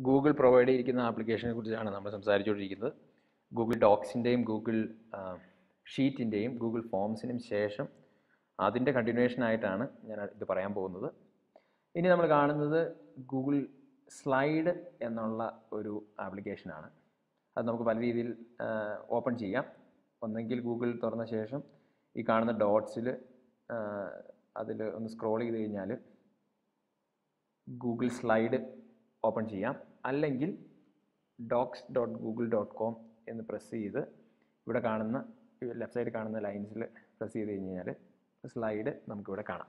Google provide ചെയ്തിരിക്കുന്ന ആപ്ലിക്കേഷനെ കുറിച്ചാണ് നമ്മൾ സംസാരിച്ചുകൊണ്ടിരിക്കുന്നത് ഗൂഗിൾ ഡോക്സിൻ്റെയും ഗൂഗിൾ ഷീറ്റിൻ്റെയും ഗൂഗിൾ ഫോംസിനും ശേഷം അതിൻ്റെ കണ്ടിന്യൂവേഷൻ ആയിട്ടാണ് ഞാൻ ഇത് പറയാൻ പോകുന്നത് ഇനി നമ്മൾ കാണുന്നത് ഗൂഗിൾ സ്ലൈഡ് എന്നുള്ള ഒരു ആപ്ലിക്കേഷനാണ് അത് നമുക്ക് പല രീതിയിൽ ഓപ്പൺ ചെയ്യാം ഒന്നെങ്കിൽ ഗൂഗിൾ തുറന്ന ശേഷം ഈ കാണുന്ന ഡോട്ട്സിൽ അതിൽ ഒന്ന് സ്ക്രോൾ ചെയ്ത് കഴിഞ്ഞാൽ ഗൂഗിൾ സ്ലൈഡ് ഓപ്പൺ ചെയ്യാം അല്ലെങ്കിൽ docs dot Google dot com എന്ന് പ്രസ് ചെയ്ത് ഇവിടെ കാണുന്ന ലെഫ്റ്റ് സൈഡിൽ കാണുന്ന ലൈൻസിൽ പ്രസ് ചെയ്ത് കഴിഞ്ഞാൽ സ്ലൈഡ് നമുക്കിവിടെ കാണാം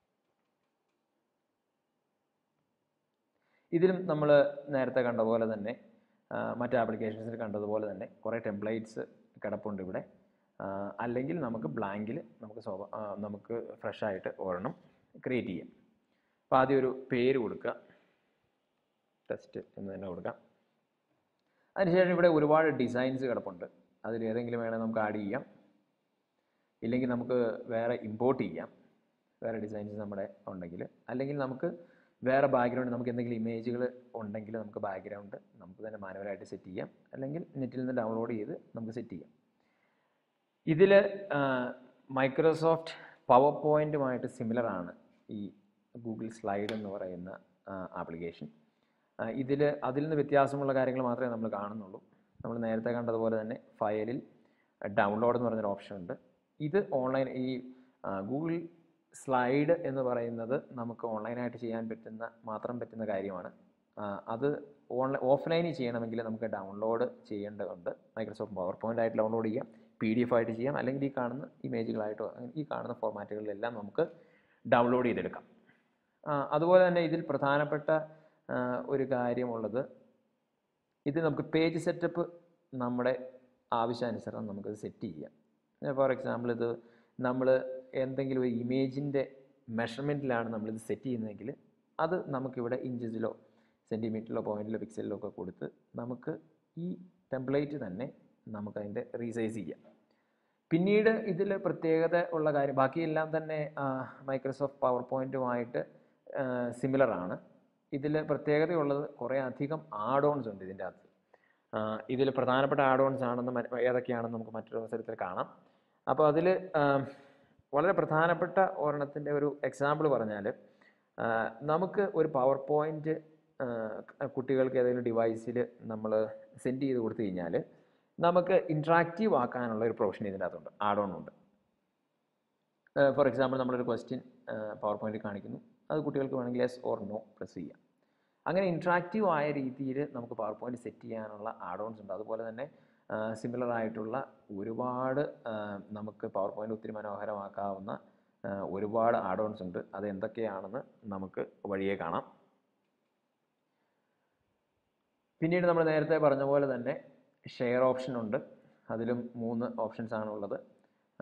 ഇതിലും നമ്മൾ നേരത്തെ കണ്ട പോലെ തന്നെ ആ, മറ്റ് ആപ്ലിക്കേഷൻസിൽ കണ്ടതുപോലെ തന്നെ കുറേ ടെംപ്ലേറ്റ്സ് കിടപ്പുണ്ട് ഇവിടെ ആ, അല്ലെങ്കിൽ നമുക്ക് ബ്ലാങ്കിൽ നമുക്ക് സ്വാഭ ആ, നമുക്ക് ഫ്രഷ് ആയിട്ട് ഒരെണ്ണം ക്രിയേറ്റ് ചെയ്യാം അപ്പോൾ ആദ്യം ഒരു പേര് കൊടുക്കുക ടെസ്റ്റ് എന്ന് തന്നെ കൊടുക്കാം അതിനുശേഷം ഇവിടെ ഒരുപാട് ഡിസൈൻസ് കിടപ്പുണ്ട് അതിൽ ഏതെങ്കിലും വേണേൽ നമുക്ക് ആഡ് ചെയ്യാം ഇല്ലെങ്കിൽ നമുക്ക് വേറെ ഇമ്പോർട്ട് ചെയ്യാം വേറെ ഡിസൈൻസ് നമ്മുടെ ഉണ്ടെങ്കിൽ അല്ലെങ്കിൽ നമുക്ക് വേറെ ബാക്ക്ഗ്രൗണ്ട് നമുക്ക് എന്തെങ്കിലും ഇമേജുകൾ ഉണ്ടെങ്കിൽ നമുക്ക് ബാക്ക്ഗ്രൗണ്ട് നമുക്ക് തന്നെ മാനുവലായിട്ട് സെറ്റ് ചെയ്യാം അല്ലെങ്കിൽ നെറ്റിൽ നിന്ന് ഡൗൺലോഡ് ചെയ്ത് നമുക്ക് സെറ്റ് ചെയ്യാം ഇതിൽ മൈക്രോസോഫ്റ്റ് പവർ പോയിൻറ്റുമായിട്ട് സിമിലർ ആണ് ഈ ഗൂഗിൾ സ്ലൈഡ് എന്ന് പറയുന്ന ആപ്ലിക്കേഷൻ ഇതിൽ അതിൽ നിന്ന് വ്യത്യാസമുള്ള കാര്യങ്ങൾ മാത്രമേ നമ്മൾ കാണുന്നുള്ളൂ നമ്മൾ നേരത്തെ കണ്ടതുപോലെ തന്നെ ഫയലിൽ ഡൗൺലോഡ് എന്ന് പറഞ്ഞൊരു ഓപ്ഷൻ ഉണ്ട് ഇത് ഓൺലൈൻ ഈ ഗൂഗിൾ സ്ലൈഡ് എന്ന് പറയുന്നത് നമുക്ക് ഓൺലൈനായിട്ട് ചെയ്യാൻ പറ്റുന്ന മാത്രം പറ്റുന്ന കാര്യമാണ് ആ, അത് ഓൺലൈൻ ഓഫ്ലൈനിൽ ചെയ്യണമെങ്കിൽ നമുക്ക് ഡൗൺലോഡ് ചെയ്യേണ്ടതുണ്ട് മൈക്രോസോഫ്റ്റ് പവർ പോയിൻ്റ് ആയിട്ട് ഡൗൺലോഡ് ചെയ്യാം പി ഡി എഫ് ആയിട്ട് ചെയ്യാം അല്ലെങ്കിൽ ഈ കാണുന്ന ഇമേജുകളായിട്ടോ അങ്ങനെ ഈ കാണുന്ന ഫോർമാറ്റുകളിലെല്ലാം നമുക്ക് ഡൗൺലോഡ് ചെയ്തെടുക്കാം ആ, അതുപോലെ തന്നെ ഇതിൽ പ്രധാനപ്പെട്ട ആ, ഒരു കാര്യമുള്ളത് ഇത് നമുക്ക് പേജ് സെറ്റപ്പ് നമ്മുടെ ആവശ്യാനുസരണം നമുക്കത് സെറ്റ് ചെയ്യാം ഫോർ എക്സാമ്പിൾ ഇത് നമ്മൾ എന്തെങ്കിലും ഒരു ഇമേജിൻ്റെ മെഷർമെൻറ്റിലാണ് നമ്മളിത് സെറ്റ് ചെയ്യുന്നതെങ്കിൽ അത് നമുക്കിവിടെ ഇഞ്ചസിലോ സെൻറ്റിമീറ്ററിലോ പോയിൻറ്റിലോ പിക്സലിലോ ഒക്കെ കൊടുത്ത് നമുക്ക് ഈ ടെംപ്ലേറ്റ് തന്നെ നമുക്കതിൻ്റെ റീസൈസ് ചെയ്യാം പിന്നീട് ഇതിൽ പ്രത്യേകത ഉള്ള കാര്യം ബാക്കിയെല്ലാം തന്നെ മൈക്രോസോഫ്റ്റ് പവർ പോയിൻറ്റുമായിട്ട് സിമിലർ ആണ് ഇതിൽ പ്രത്യേകതയുള്ളത് കുറേ അധികം ആഡ് ഓൺസ് ഉണ്ട് ഇതിൻ്റെ അകത്ത് ഇതിൽ പ്രധാനപ്പെട്ട ആഡ് ഓൺസ് ആണെന്ന് മറ്റ് ഏതൊക്കെയാണെന്ന് നമുക്ക് മറ്റൊരു അവസരത്തിൽ കാണാം അപ്പോൾ അതിൽ വളരെ പ്രധാനപ്പെട്ട ഒരെണ്ണത്തിൻ്റെ ഒരു എക്സാമ്പിൾ പറഞ്ഞാൽ നമുക്ക് ഒരു പവർ പോയിൻ്റ് കുട്ടികൾക്ക് ഏതെങ്കിലും ഡിവൈസിൽ നമ്മൾ സെൻഡ് ചെയ്ത് കൊടുത്തു കഴിഞ്ഞാൽ നമുക്ക് ഇൻട്രാക്റ്റീവ് ആക്കാനുള്ള ഒരു പ്രൊവിഷൻ ഇതിൻ്റെ അകത്തുണ്ട് ആഡ് ഓൺ ഉണ്ട് ഫോർ എക്സാമ്പിൾ നമ്മളൊരു ക്വസ്റ്റ്യൻ പവർ പോയിന്റ് കാണിക്കുന്നു അത് കുട്ടികൾക്ക് വേണമെങ്കിൽ എസ് ഓർ നോ പ്രസ് ചെയ്യാം അങ്ങനെ ഇൻട്രാക്റ്റീവ് ആയ രീതിയിൽ നമുക്ക് പവർ പോയിന്റ് സെറ്റ് ചെയ്യാനുള്ള ആഡ് ഓൺസ് ഉണ്ട് അതുപോലെ തന്നെ സിമിലർ ആയിട്ടുള്ള ഒരുപാട് ആ, നമുക്ക് പവർ പോയിന്റ് ഒത്തിരി മനോഹരമാക്കാവുന്ന ആ, ഒരുപാട് ആഡ് ഓൺസ് ഉണ്ട് അത് എന്തൊക്കെയാണെന്ന് നമുക്ക് വഴിയെ കാണാം പിന്നീട് നമ്മൾ നേരത്തെ പറഞ്ഞ പോലെ തന്നെ ഷെയർ ഓപ്ഷൻ ഉണ്ട് അതിലും മൂന്ന് ഓപ്ഷൻസ് ആണ് ഉള്ളത് ആ,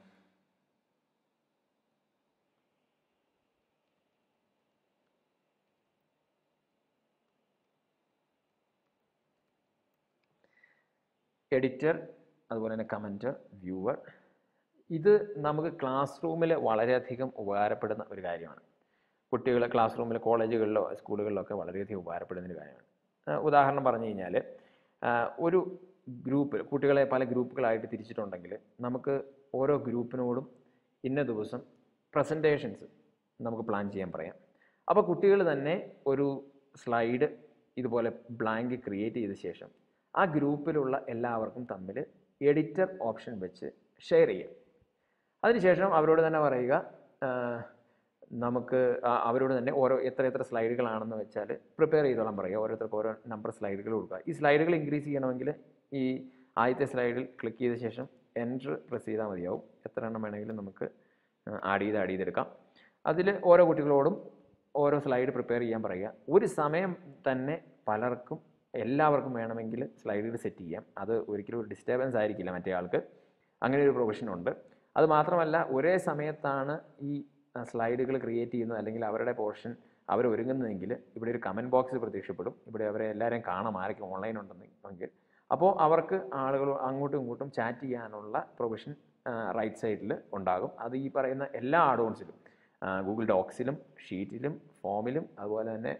എഡിറ്റർ അതുപോലെ തന്നെ കമൻറ്റർ വ്യൂവർ ഇത് നമുക്ക് ക്ലാസ് റൂമിൽ വളരെയധികം ഉപകാരപ്പെടുന്ന ഒരു കാര്യമാണ് കുട്ടികൾ ക്ലാസ് റൂമിൽ കോളേജുകളിലോ സ്കൂളുകളിലോ ഒക്കെ വളരെയധികം ഉപകാരപ്പെടുന്ന ഒരു കാര്യമാണ് ആ, ഉദാഹരണം പറഞ്ഞു കഴിഞ്ഞാൽ ആ, ഒരു ഗ്രൂപ്പ് കുട്ടികളെ പല ഗ്രൂപ്പുകളായിട്ട് തിരിച്ചിട്ടുണ്ടെങ്കിൽ നമുക്ക് ഓരോ ഗ്രൂപ്പിനോടും ഇന്ന ദിവസം പ്രസൻറ്റേഷൻസ് നമുക്ക് പ്ലാൻ ചെയ്യാൻ പറയാം അപ്പോൾ കുട്ടികൾ തന്നെ ഒരു സ്ലൈഡ് ഇതുപോലെ ബ്ലാങ്ക് ക്രിയേറ്റ് ചെയ്ത ശേഷം ആ ഗ്രൂപ്പിലുള്ള എല്ലാവർക്കും തമ്മിൽ എഡിറ്റർ ഓപ്ഷൻ വെച്ച് ഷെയർ ചെയ്യാം അതിനുശേഷം അവരോട് തന്നെ പറയുക ആ, നമുക്ക് ആ- അവരോട് തന്നെ ഓരോ എത്ര എത്ര സ്ലൈഡുകളാണെന്ന് വെച്ചാൽ പ്രിപ്പയർ ചെയ്തോളാൻ പറയുക ഓരോരുത്തർക്ക് ഓരോ നമ്പർ സ്ലൈഡുകൾ കൊടുക്കുക ഈ സ്ലൈഡുകൾ ഇൻക്രീസ് ചെയ്യണമെങ്കിൽ ഈ ആദ്യത്തെ സ്ലൈഡിൽ ക്ലിക്ക് ചെയ്ത ശേഷം എൻറ്റർ പ്രസ് ചെയ്താൽ മതിയാവും എത്ര എണ്ണം വേണമെങ്കിലും നമുക്ക് ആഡ് ചെയ്ത് ആഡ് ചെയ്തെടുക്കാം അതിൽ ഓരോ കുട്ടികളോടും ഓരോ സ്ലൈഡ് പ്രിപ്പയർ ചെയ്യാൻ പറയുക ഒരു സമയം തന്നെ പലർക്കും എല്ലാവർക്കും വേണമെങ്കിൽ സ്ലൈഡുകൾ സെറ്റ് ചെയ്യാം അത് ഒരിക്കലും ഒരു ഡിസ്റ്റർബൻസ് ആയിരിക്കില്ല മറ്റേ ആൾക്ക് അങ്ങനെ ഒരു പ്രൊവിഷൻ ഉണ്ട് അത് മാത്രമല്ല ഒരേ സമയത്താണ് ഈ സ്ലൈഡുകൾ ക്രിയേറ്റ് ചെയ്യുന്നത് അല്ലെങ്കിൽ അവരുടെ പോർഷൻ അവർ ഒരുങ്ങുന്നതെങ്കിൽ ഇവിടെ ഒരു കമൻറ്റ് ബോക്സ് പ്രത്യക്ഷപ്പെടും ഇവിടെ അവരെ എല്ലാവരെയും കാണാം ആരൊക്കെ ഓൺലൈൻ ഉണ്ടെന്നെങ്കിൽ അപ്പോൾ അവർക്ക് ആളുകൾ അങ്ങോട്ടും ഇങ്ങോട്ടും ചാറ്റ് ചെയ്യാനുള്ള പ്രൊവിഷൻ റൈറ്റ് സൈഡിൽ ഉണ്ടാകും അത് ഈ പറയുന്ന എല്ലാ ആഡോൺസിലും ഗൂഗിൾ ഡോക്സിലും ഷീറ്റിലും ഫോമിലും അതുപോലെ തന്നെ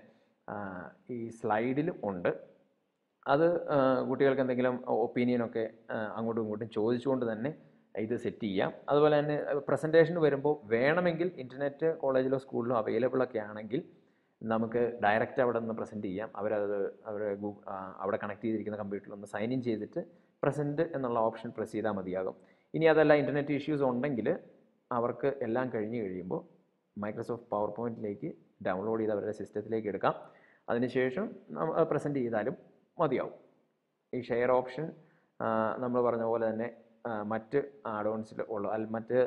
ഈ സ്ലൈഡിലും ഉണ്ട് അത് ആ, കുട്ടികൾക്ക് എന്തെങ്കിലും ഒപ്പീനിയനൊക്കെ അങ്ങോട്ടും ഇങ്ങോട്ടും ചോദിച്ചുകൊണ്ട് തന്നെ ഇത് സെറ്റ് ചെയ്യാം അതുപോലെ തന്നെ പ്രസൻറ്റേഷൻ വരുമ്പോൾ വേണമെങ്കിൽ ഇൻ്റർനെറ്റ് കോളേജിലോ സ്കൂളിലോ അവൈലബിൾ ഒക്കെ ആണെങ്കിൽ നമുക്ക് ഡയറക്റ്റ് അവിടെ നിന്ന് പ്രസൻറ്റ് ചെയ്യാം അവരത് അവർ അവിടെ കണക്ട് ചെയ്തിരിക്കുന്ന കമ്പ്യൂട്ടറിൽ ഒന്ന് സൈൻ ഇൻ ചെയ്തിട്ട് പ്രസൻറ്റ് എന്നുള്ള ഓപ്ഷൻ പ്രസ് ചെയ്താൽ മതിയാകും ഇനി അതല്ല ഇൻ്റർനെറ്റ് ഇഷ്യൂസ് ഉണ്ടെങ്കിൽ അവർക്ക് എല്ലാം കഴിഞ്ഞ് കഴിയുമ്പോൾ മൈക്രോസോഫ്റ്റ് പവർ പോയിന്റിലേക്ക് ഡൗൺലോഡ് ചെയ്ത് അവരുടെ സിസ്റ്റത്തിലേക്ക് എടുക്കാം അതിനുശേഷം പ്രസൻറ്റ് ചെയ്താലും മതിയാവും ഈ ഷെയർ ഓപ്ഷൻ നമ്മൾ പറഞ്ഞ പോലെ തന്നെ ആ, മറ്റ് ആഡോൺസിൽ ഉള്ള അല്ല മറ്റ്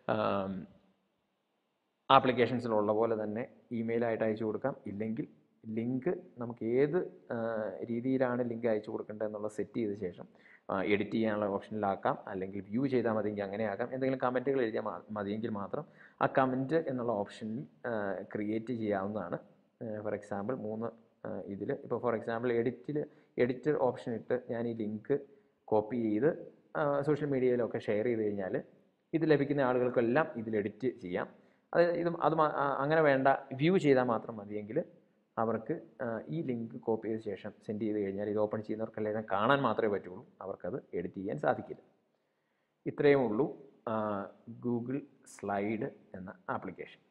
ആപ്ലിക്കേഷൻസിലുള്ള പോലെ തന്നെ ഇമെയിലായിട്ട് അയച്ചു കൊടുക്കാം ഇല്ലെങ്കിൽ ലിങ്ക് നമുക്ക് ഏത് ആ, രീതിയിലാണ് ലിങ്ക് അയച്ചു കൊടുക്കേണ്ടത് എന്നുള്ളത് സെറ്റ് ചെയ്ത ശേഷം എഡിറ്റ് ചെയ്യാനുള്ള ഓപ്ഷനിലാക്കാം അല്ലെങ്കിൽ വ്യൂ ചെയ്താൽ മതിയെങ്കിൽ അങ്ങനെ ആക്കാം എന്തെങ്കിലും കമൻറ്റുകൾ എഴുതിയാൽ മാ- മതിയെങ്കിൽ മാത്രം ആ കമൻറ്റ് എന്നുള്ള ഓപ്ഷനിൽ ക്രിയേറ്റ് ചെയ്യാവുന്നതാണ് ഫോർ എക്സാമ്പിൾ മൂന്ന് ഇതിൽ ഇപ്പോൾ ഫോർ എക്സാമ്പിൾ എഡിറ്റിൽ എഡിറ്റ് ഓപ്ഷൻ ഇട്ട് ഞാൻ ഈ ലിങ്ക് കോപ്പി ചെയ്ത് സോഷ്യൽ മീഡിയയിലൊക്കെ ഷെയർ ചെയ്ത് കഴിഞ്ഞാൽ ഇത് ലഭിക്കുന്ന ആളുകൾക്കെല്ലാം ഇതിൽ എഡിറ്റ് ചെയ്യാം അത് ഇത് അത് മാ- ആ, അങ്ങനെ വേണ്ട വ്യൂ ചെയ്താൽ മാത്രം മതിയെങ്കിൽ അവർക്ക് ആ, ഈ ലിങ്ക് കോപ്പി ചെയ്ത ശേഷം സെൻഡ് ചെയ്ത് കഴിഞ്ഞാൽ ഇത് ഓപ്പൺ ചെയ്യുന്നവർക്കെല്ലാം കാണാൻ മാത്രമേ പറ്റുള്ളൂ അവർക്കത് എഡിറ്റ് ചെയ്യാൻ സാധിക്കില്ല ഇത്രയേ ഉള്ളൂ ഗൂഗിൾ സ്ലൈഡ് എന്ന ആപ്ലിക്കേഷൻ